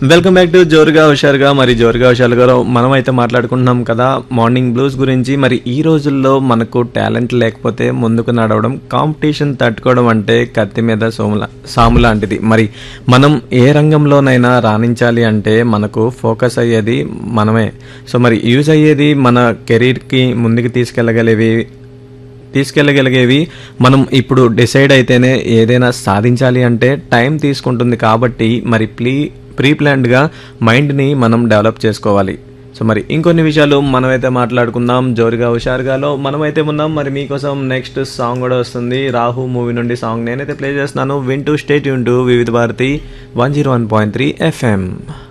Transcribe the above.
welcome back to జోరుగా హుషారుగా మరి జోరుగా హుషారుగా మనం అయితే మాట్లాడుకుంటున్నాం కదా మార్నింగ్ బ్లూస్ గురించి మరి ఈ రోజుల్లో మనకు టాలెంట్ లేకపోతే ముందుకు నడవడం కాంపిటీషన్ తట్టుకోవడం అంటే కత్తి మీద సోముల సాము లాంటిది మరి మనం ఏ రంగంలోనైనా రాణించాలి అంటే మనకు ఫోకస్ అయ్యేది మనమే సో మరి యూజ్ అయ్యేది మన కెరీర్కి ముందుకు తీసుకెళ్ళగలివి తీసుకెళ్ళగలిగేవి మనం ఇప్పుడు డిసైడ్ అయితేనే ఏదైనా సాధించాలి అంటే టైం తీసుకుంటుంది కాబట్టి మరి ప్లీ ప్రీ ప్లాన్డ్గా మైండ్ని మనం డెవలప్ చేసుకోవాలి సో మరి ఇంకొన్ని విషయాలు మనమైతే మాట్లాడుకుందాం జోరుగా హుషారుగాలో మనమైతే ఉన్నాం మరి మీకోసం నెక్స్ట్ సాంగ్ కూడా వస్తుంది రాహు మూవీ నుండి సాంగ్ నేనైతే ప్లే చేస్తున్నాను వింటూ స్టేట్ యూన్ to Vividh Bharati one zero one point three FM